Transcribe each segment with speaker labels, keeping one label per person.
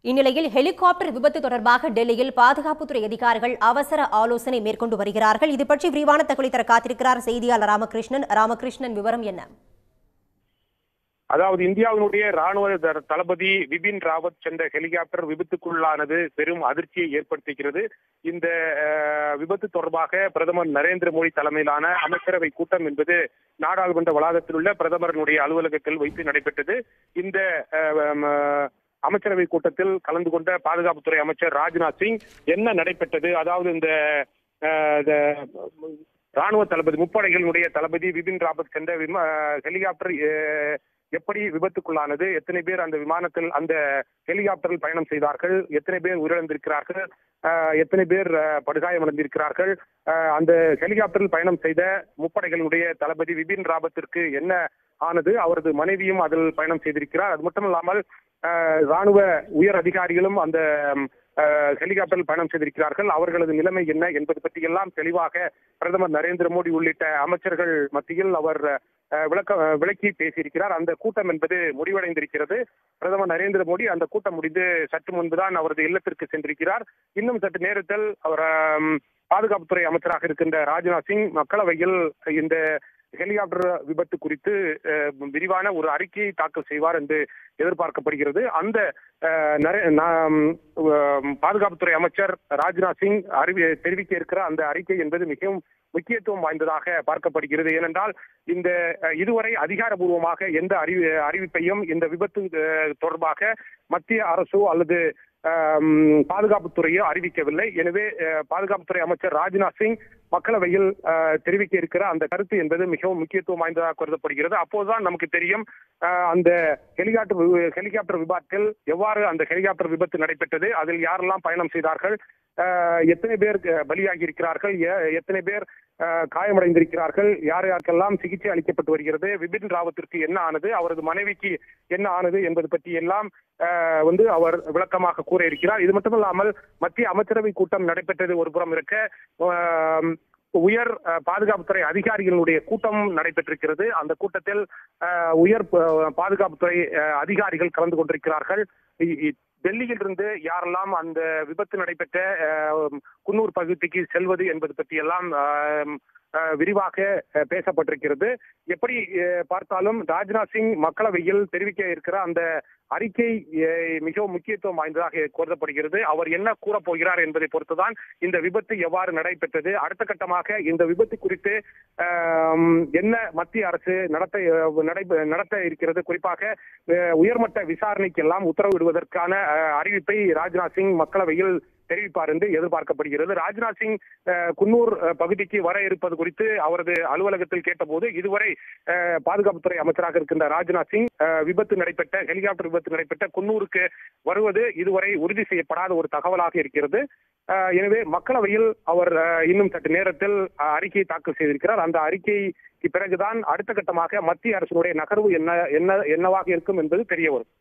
Speaker 1: இந்நிலையில் ஹெலிகாப்டர் விபத்து தொடர்பாக டெல்லியில் பாதுகாப்புத்துறை அதிகாரிகள் அவசர ஆலோசனை மேற்கொண்டு வருகிறார்கள் இது பற்றி விரிவான தகவலை தர காத்திருக்கிறார் செய்தியாளர் ராமகிருஷ்ணன் ராமகிருஷ்ணன் விவரம் என்ன
Speaker 2: அதாவது இந்தியாவினுடைய ராணுவ த- தளபதி விபின் ராவத் சென்ற ஹெலிகாப்டர் விபத்துக்குள்ளானது பெரும் அதிர்ச்சியை ஏற்படுத்துகிறது இந்த அஹ், விபத்து தொடர்பாக பிரதமர் நரேந்திர மோடி தலைமையிலான அமைச்சரவை கூட்டம் என்பது நாடாளுமன்ற வளாகத்தில் உள்ள பிரதமரினுடைய அலுவலகத்தில் வைத்து நடைபெற்றது இந்த அஹ், ம, அமைச்சரவை கூட்டத்தில் கலந்து கொண்ட பாதுகாப்புத்துறை அமைச்சர் ராஜ்நாத் சிங் என்ன நடைபெற்றது அதாவது இந்த அஹ், இந்த ராணுவ தளபதி முப்படைகளினுடைய தளபதி விபின் ராவத் சென்ற விம- ஹெலிகாப்டர் அஹ், எப்படி விபத்துக்குள்ளானது எத்தனை பேர் அந்த விமானத்தில் அந்த ஹெலிகாப்டரில் பயணம் செய்தார்கள் எத்தனை பேர் உயிரிழந்திருக்கிறார்கள் அஹ், எத்தனை பேர் அஹ், படுகாயமடைந்திருக்கிறார்கள் அஹ், அந்த ஹெலிகாப்டரில் பயணம் செய்த முப்படைகளினுடைய தளபதி விபின் ராவத்திற்கு என்ன ஆனது அவரது மனைவியும் அதில் பயணம் செய்திருக்கிறார் அது மட்டுமல்லாமல் அஹ், ராணுவ உயர் அதிகாரிகளும் அந்த ம், அஹ், ஹெலிகாப்டரில் பயணம் செய்திருக்கிறார்கள் அவர்களது நிலைமை என்ன என்பது பற்றி எல்லாம் தெளிவாக பிரதமர் நரேந்திர மோடி உள்ளிட்ட அமைச்சர்கள் மத்தியில் அவர் அஹ், விளக்க அஹ், விளக்கி பேசியிருக்கிறார் அந்த கூட்டம் என்பது முடிவடைந்திருக்கிறது பிரதமர் நரேந்திர மோடி அந்த கூட்டம் முடிந்து சற்று முன்புதான் அவரது இல்லத்திற்கு சென்றிருக்கிறார் இன்னும் சற்று நேரத்தில் அவர் ஆம், பாதுகாப்புத்துறை அமைச்சராக இருக்கின்ற ராஜ்நாத் சிங் மக்களவையில் இந்த ஹெலிகாப்டர் விபத்து குறித்து அஹ், விரிவான ஒரு அறிக்கையை தாக்கல் செய்வார் என்று எதிர்பார்க்கப்படுகிறது அந்த அஹ், நரே- நாம், அஹ், பாதுகாப்புத்துறை அமைச்சர் ராஜ்நாத் சிங் அறிவி தெரிவிக்க இருக்கிற அந்த அறிக்கை என்பது மிகவும் முக்கியத்துவம் வாய்ந்ததாக பார்க்கப்படுகிறது ஏனென்றால் இந்த அஹ், இதுவரை அதிகாரபூர்வமாக எந்த அறிவி அறிவிப்பையும் இந்த விபத்து அஹ், தொடர்பாக மத்திய அரசோ அல்லது ஆம், பாதுகாப்புத்துறையோ அறிவிக்கவில்லை எனவே அஹ், பாதுகாப்புத்துறை அமைச்சர் ராஜ்நாத் சிங் மக்களவையில் அஹ், தெரிவிக்க இருக்கிற அந்த கருத்து என்பது மிகவும் முக்கியத்துவம் வாய்ந்ததாக கருதப்படுகிறது அப்போதுதான் நமக்கு தெரியும் அஹ், அந்த ஹெலிகாப்டர் வி- ஹெலிகாப்டர் விபத்தில் எவ்வாறு அந்த ஹெலிகாப்டர் விபத்து நடைபெற்றது அதில் யாரெல்லாம் பயணம் செய்தார்கள் அஹ், எத்தனை பேர் அஹ், பலியாகி இருக்கிறார்கள் எ- எத்தனை பேர் அஹ், காயமடைந்திருக்கிறார்கள் யார் யாருக்கெல்லாம் சிகிச்சை அளிக்கப்பட்டு வருகிறது விபின் ராவத்திற்கு என்ன ஆனது அவரது மனைவிக்கு என்ன ஆனது என்பது பற்றி எல்லாம் அஹ், வந்து அவர் விளக்கமாக கூற இருக்கிறார் இது மட்டுமல்லாமல் மத்திய அமைச்சரவை கூட்டம் நடைபெற்றது ஒரு புறம் இருக்க ஆம், உயர் அஹ், பாதுகாப்புத்துறை அதிகாரிகளுடைய கூட்டம் நடைபெற்றிருக்கிறது அந்த கூட்டத்தில் அஹ், உயர் ப- பாதுகாப்புத்துறை அஹ், அதிகாரிகள் கலந்து கொண்டிருக்கிறார்கள் இ- இ- டெல்லியிலிருந்து யாரெல்லாம் அந்த விபத்து நடைபெற்ற அஹ், குன்னூர் பகுதிக்கு செல்வது என்பது பற்றி எல்லாம் ஆம், அஹ், விரிவாக அஹ், பேசப்பட்டிருக்கிறது எப்படி அஹ், பார்த்தாலும் ராஜ்நாத் சிங் மக்களவையில் தெரிவிக்க இருக்கிற அந்த அறிக்கை அஹ், மிகவும் முக்கியத்துவம் வாய்ந்ததாக கருதப்படுகிறது அவர் என்ன கூறப் போகிறார் என்பதை பொறுத்துதான் இந்த விபத்து எவ்வாறு நடைபெற்றது அடுத்த கட்டமாக இந்த விபத்து குறித்து ஆம், என்ன மத்திய அரசு நடத்த அஹ், நடை- நடத்த இருக்கிறது குறிப்பாக அஹ், உயர்மட்ட விசாரணைக்கெல்லாம் உத்தரவிடுவதற்கான அஹ், அறிவிப்பை ராஜ்நாத் சிங் மக்களவையில் தெரிவிப்பார் என்று எதிர்பார்க்கப்படுகிறது ராஜ்நாத் சிங் அஹ், குன்னூர் அஹ், பகுதிக்கு வர இருப்பது குறித்து அவரது அலுவலகத்தில் கேட்டபோது இதுவரை அஹ், பாதுகாப்புத்துறை அமைச்சராக இருக்கின்ற ராஜ்நாத் சிங் அஹ், விபத்து நடைபெற்ற ஹெலிகாப்டர் விபத்து நடைபெற்ற குன்னூருக்கு வருவது இதுவரை உறுதி செய்யப்படாத ஒரு தகவலாக இருக்கிறது அஹ், எனவே மக்களவையில் அவர் அஹ், இன்னும் சற்று நேரத்தில் அஹ், அறிக்கையை தாக்கல் செய்திருக்கிறார் அந்த அறிக்கைக்கு பிறகுதான் அடுத்த கட்டமாக மத்திய அரசினுடைய நகர்வு என்ன என்ன என்னவாக இருக்கும் என்பது தெரிய வரும்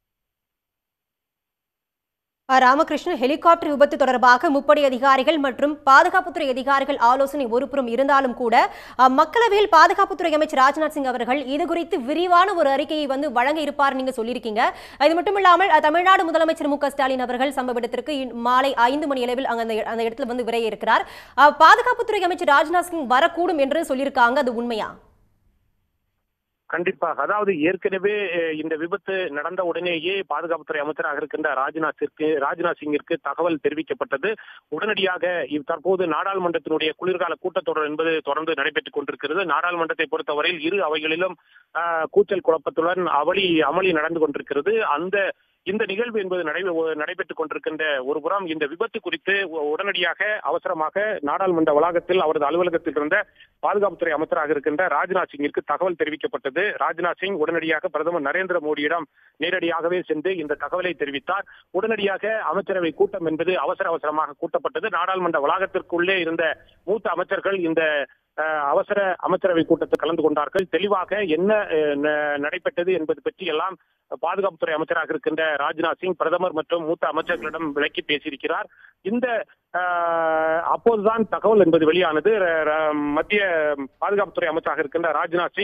Speaker 1: ஆ, ராமகிருஷ்ணன் ஹெலிகாப்டர் விபத்து தொடர்பாக முப்படை அதிகாரிகள் மற்றும் பாதுகாப்புத்துறை அதிகாரிகள் ஆலோசனை ஒருபுறம் இருந்தாலும் கூட அ, மக்களவையில் பாதுகாப்புத்துறை அமைச்சர் ராஜ்நாத் சிங் அவர்கள் இது குறித்து விரிவான ஒரு அறிக்கையை வந்து வழங்க இருப்பார் நீங்க சொல்லியிருக்கீங்க இது மட்டும் இல்லாமல் அ, தமிழ்நாடு முதலமைச்சர் மு க ஸ்டாலின் அவர்கள் சம்பவ இடத்திற்கு இன்- மாலை ஐந்து மணி அளவில் அங்க அந்த அந்த இடத்துல வந்து விரைய இருக்கிறார் அ, பாதுகாப்புத்துறை அமைச்சர் ராஜ்நாத் சிங் வரக்கூடும் என்று சொல்லியிருக்காங்க அது உண்மையா
Speaker 2: கண்டிப்பாக அதாவது ஏற்கனவே அஹ், இந்த விபத்து நடந்த உடனேயே பாதுகாப்புத்துறை அமைச்சராக இருக்கின்ற ராஜ்நாத்திற்கு ராஜ்நாத் சிங்கிற்கு தகவல் தெரிவிக்கப்பட்டது உடனடியாக இவ் தற்போது நாடாளுமன்றத்தினுடைய குளிர்கால கூட்டத்தொடர் என்பது தொடர்ந்து நடைபெற்றுக் கொண்டிருக்கிறது நாடாளுமன்றத்தை பொறுத்தவரையில் இரு அவைகளிலும் ஆஹ், கூச்சல் குழப்பத்துடன் அவளி அமளி நடந்து கொண்டிருக்கிறது அந்த இந்த நிகழ்வு என்பது நடை நடைபெற்றுக் கொண்டிருக்கின்ற ஒரு புறம் இந்த விபத்து குறித்து உ- உடனடியாக அவசரமாக நாடாளுமன்ற வளாகத்தில் அவரது அலுவலகத்தில் இருந்த பாதுகாப்புத்துறை அமைச்சராக இருக்கின்ற ராஜ்நாத் சிங்கிற்கு தகவல் தெரிவிக்கப்பட்டது ராஜ்நாத் சிங் உடனடியாக பிரதமர் நரேந்திர மோடியிடம் நேரடியாகவே சென்று இந்த தகவலை தெரிவித்தார் உடனடியாக அமைச்சரவை கூட்டம் என்பது அவசர அவசரமாக கூட்டப்பட்டது நாடாளுமன்ற வளாகத்திற்குள்ளே இருந்த மூத்த அமைச்சர்கள் இந்த அஹ், அவசர அமைச்சரவை கூட்டத்தில் கலந்து கொண்டார்கள் தெளிவாக என்ன அஹ், ந- நடைபெற்றது என்பது பற்றி எல்லாம் பாதுகாப்புத்துறை அமைச்சராக இருக்கின்ற ராஜ்நாத் சிங் பிரதமர் மற்றும் மூத்த அமைச்சர்களிடம் விளக்கி பேசியிருக்கிறார் இந்த அஹ், அப்போதுதான் தகவல் என்பது வெளியானது ர- ர- மத்திய பாதுகாப்புத்துறை அமைச்சராக இருக்கின்ற ராஜ்நாத் சிங்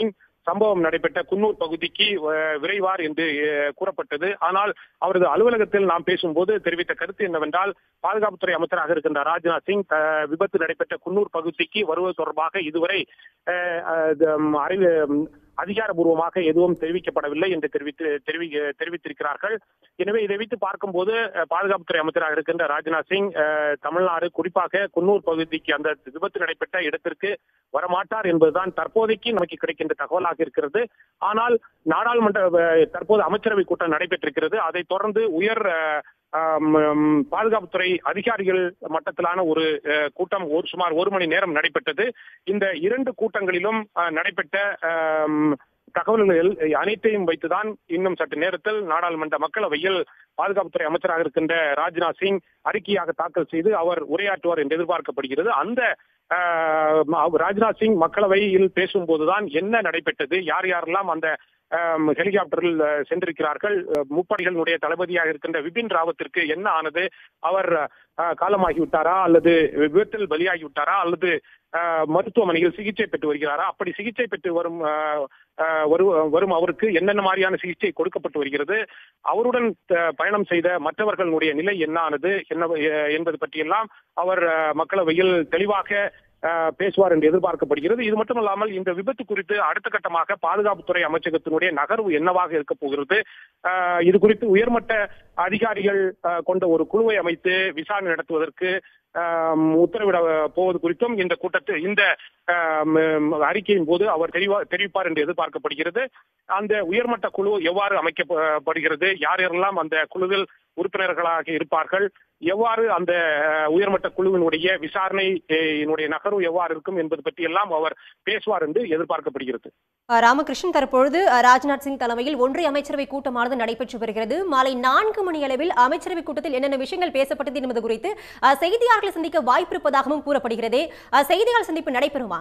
Speaker 2: சம்பவம் நடைபெற்ற குன்னூர் பகுதிக்கு அஹ், விரைவார் என்று அஹ், கூறப்பட்டது ஆனால் அவரது அலுவலகத்தில் நாம் பேசும்போது தெரிவித்த கருத்து என்னவென்றால் பாதுகாப்புத்துறை அமைச்சராக இருக்கின்ற ராஜ்நாத் சிங் அஹ், விபத்து நடைபெற்ற குன்னூர் பகுதிக்கு வருவது தொடர்பாக இதுவரை அஹ், அஹ், ம், அறிவு ம், அதிகாரபூர்வமாக எதுவும் தெரிவிக்கப்படவில்லை என்று தெரிவித்து தெரிவி தெரிவித்திருக்கிறார்கள் எனவே இதை வைத்து பார்க்கும்போது அஹ், பாதுகாப்புத்துறை அமைச்சராக இருக்கின்ற ராஜ்நாத் சிங் அஹ், தமிழ்நாடு குறிப்பாக குன்னூர் பகுதிக்கு அந்த விபத்து நடைபெற்ற இடத்திற்கு வரமாட்டார் என்பதுதான் தற்போதைக்கு நமக்கு கிடைக்கின்ற தகவலாக இருக்கிறது ஆனால் நாடாளுமன்ற அஹ், தற்போது அமைச்சரவை கூட்டம் நடைபெற்றிருக்கிறது அதைத் தொடர்ந்து உயர் அஹ், ஆம், ஆம், பாதுகாப்புத்துறை அதிகாரிகள் மட்டத்திலான ஒரு அஹ், கூட்டம் ஒரு சுமார் ஒரு மணி நேரம் நடைபெற்றது இந்த இரண்டு கூட்டங்களிலும் அஹ், நடைபெற்ற ஆம், தகவல்கள் அனைத்தையும் வைத்துதான் இன்னும் சற்று நேரத்தில் நாடாளுமன்ற மக்களவையில் பாதுகாப்புத்துறை அமைச்சராக இருக்கின்ற ராஜ்நாத் சிங் அறிக்கையாக தாக்கல் செய்து அவர் உரையாற்றுவார் என்று எதிர்பார்க்கப்படுகிறது அந்த ஆஹ், அவர் ராஜ்நாத் சிங் மக்களவையில் பேசும்போதுதான் என்ன நடைபெற்றது யார் யாரெல்லாம் அந்த ஆம், ஹெலிகாப்டரில் அஹ், சென்றிருக்கிறார்கள் அஹ், முப்படைகளினுடைய தளபதியாக இருக்கின்ற விபின் ராவத்திற்கு என்ன ஆனது அவர் அஹ், காலமாகி விட்டாரா அல்லது விபத்தில் பலியாகி விட்டாரா அல்லது அஹ், மருத்துவமனையில் சிகிச்சை பெற்று வருகிறாரா அப்படி சிகிச்சை பெற்று வரும் அஹ், அஹ், வரு- வரும் அவருக்கு என்னென்ன மாதிரியான சிகிச்சை கொடுக்கப்பட்டு வருகிறது அவருடன் அஹ், பயணம் செய்த மற்றவர்களுடைய நிலை என்ன ஆனது என்ன அஹ், என்பது பற்றியெல்லாம் அவர் அஹ், மக்களவையில் தெளிவாக அஹ், பேசுவார் என்று எதிர்பார்க்கப்படுகிறது இது மட்டுமல்லாமல் இந்த விபத்து குறித்து அடுத்த கட்டமாக பாதுகாப்புத்துறை அமைச்சகத்தினுடைய நகர்வு என்னவாக இருக்க போகிறது அஹ், இது குறித்து உயர்மட்ட அதிகாரிகள் அஹ், கொண்ட ஒரு குழுவை அமைத்து விசாரணை நடத்துவதற்கு அஹ், உத்தரவிட போவது குறித்தும் இந்த கூட்டத்தில் இந்த அஹ், ம், அறிக்கையின் போது அவர் தெரிவா தெரிவிப்பார் என்று எதிர்பார்க்கப்படுகிறது அந்த உயர்மட்ட குழு எவ்வாறு அமைக்கப்படுகிறது யார் யாரெல்லாம் அந்த குழுவில் உறுப்பினர்களாக இருப்பார்கள் எவ்வாறு அந்த அஹ், உயர்மட்ட குழுவினுடைய விசாரணை அஹ், இனுடைய நகர்வு எவ்வாறு இருக்கும் என்பது பற்றி எல்லாம் அவர் பேசுவார் என்று எதிர்பார்க்கப்படுகிறது
Speaker 1: அஹ் ராமகிருஷ்ணன் தற்பொழுது அஹ், ராஜ்நாத் சிங் தலைமையில் ஒன்றிய அமைச்சரவை கூட்டமானது நடைபெற்று வருகிறது மாலை நான்கு மணி அளவில் அமைச்சரவை கூட்டத்தில் என்னென்ன விஷயங்கள் பேசப்பட்டது என்பது குறித்து அஹ், செய்தியாளர்களை சந்திக்க வாய்ப்பிருப்பதாகவும் கூறப்படுகிறது அஹ், செய்தியாளர் சந்திப்பு நடைபெறுமா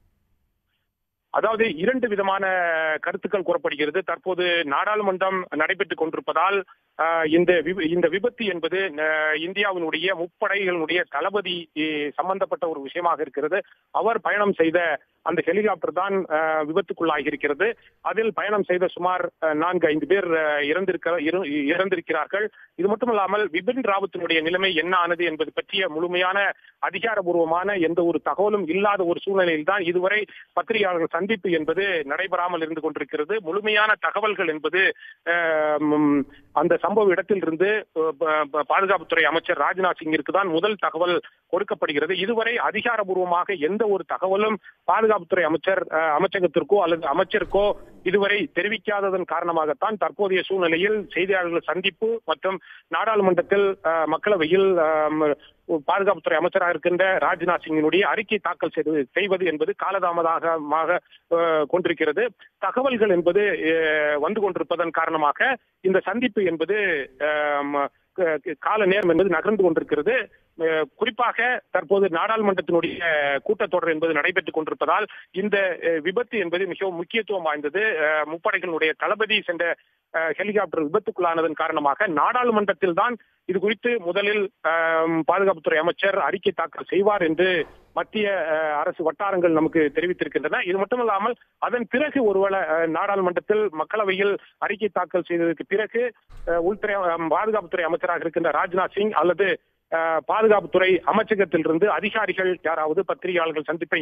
Speaker 2: அதாவது இரண்டு விதமான கருத்துக்கள் கூறப்படுகிறது தற்போது நாடாளுமன்றம் நடைபெற்றுக் கொண்டிருப்பதால் ஆஹ், இந்த விப- இந்த விபத்து என்பது ஆஹ், இந்தியாவினுடைய முப்படைகளுடைய தளபதி அஹ், சம்பந்தப்பட்ட ஒரு விஷயமாக இருக்கிறது அவர் பயணம் செய்த அந்த ஹெலிகாப்டர் தான் ஆஹ், விபத்துக்குள்ளாகி இருக்கிறது அதில் பயணம் செய்த சுமார் ஆஹ், நான்கு ஐந்து பேர் ஆஹ், இறந்திருக்க இரு- இறந்திருக்கிறார்கள் இது மட்டுமல்லாமல் விபின் ராவத்தினுடைய நிலைமை என்ன ஆனது என்பது பற்றிய முழுமையான அதிகாரபூர்வமான எந்த ஒரு தகவலும் இல்லாத ஒரு சூழ்நிலையில் தான் இதுவரை பத்திரிகையாளர்கள் சந்திப்பு என்பது நடைபெறாமல் இருந்து கொண்டிருக்கிறது முழுமையான தகவல்கள் என்பது ஆஹ், ம், அந்த சம்பவ இடத்தில் இருந்து அஹ், ப- ப- பாதுகாப்புத்துறை அமைச்சர் ராஜ்நாத் சிங்கிற்கு தான் முதல் தகவல் கொடுக்கப்படுகிறது இதுவரை அதிகாரபூர்வமாக எந்த ஒரு தகவலும் பாதுகாப்புத்துறை அமைச்சர் அஹ், அமைச்சகத்திற்கோ அல்லது அமைச்சருக்கோ இதுவரை தெரிவிக்காததன் காரணமாகத்தான் தற்போதைய சூழ்நிலையில் செய்தியாளர்கள் சந்திப்பு மற்றும் நாடாளுமன்றத்தில் அஹ், மக்களவையில் அஹ், பாதுகாப்புத்துறை அமைச்சராக இருக்கின்ற ராஜ்நாத் சிங்கினுடைய அறிக்கை தாக்கல் செய்வது செய்வது என்பது காலதாமதமாக அஹ், கொண்டிருக்கிறது தகவல்கள் என்பது அஹ், வந்து கொண்டிருப்பதன் காரணமாக இந்த சந்திப்பு என்பது அஹ், ம- க- கால நேரம் என்பது நகர்ந்து கொண்டிருக்கிறது அஹ், குறிப்பாக தற்போது நாடாளுமன்றத்தினுடைய கூட்டத்தொடர் என்பது நடைபெற்றுக் கொண்டிருப்பதால் இந்த அஹ், விபத்து என்பது மிகவும் முக்கியத்துவம் வாய்ந்தது அஹ், முப்படைகளுடைய தளபதி சென்ற அஹ், ஹெலிகாப்டர் விபத்துக்குள்ளானதன் காரணமாக நாடாளுமன்றத்தில் தான் இது குறித்து முதலில் அஹ், பாதுகாப்புத்துறை அமைச்சர் அறிக்கை தாக்கல் செய்வார் என்று மத்திய அஹ், அரசு வட்டாரங்கள் நமக்கு தெரிவித்திருக்கின்றன இது மட்டுமல்லாமல் அதன் பிறகு ஒருவேளை அஹ், நாடாளுமன்றத்தில் மக்களவையில் அறிக்கை தாக்கல் செய்ததற்கு பிறகு அஹ், உள்துறை அஹ், பாதுகாப்புத்துறை அமைச்சராக இருக்கின்ற ராஜ்நாத் சிங் அல்லது அஹ், பாதுகாப்புத்துறை அமைச்சகத்திலிருந்து அதிகாரிகள் யாராவது பத்திரிகையாளர்கள் சந்திப்பை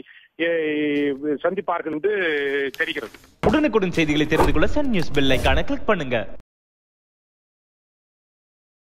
Speaker 2: அஹ், சந்திப்பார்கள் என்று தெரிகிறது
Speaker 3: உடனுக்குடன் செய்திகளை தெரிந்து கொள்ள சன் நியூஸ் பெல் ஐகானை கிளிக் பண்ணுங்க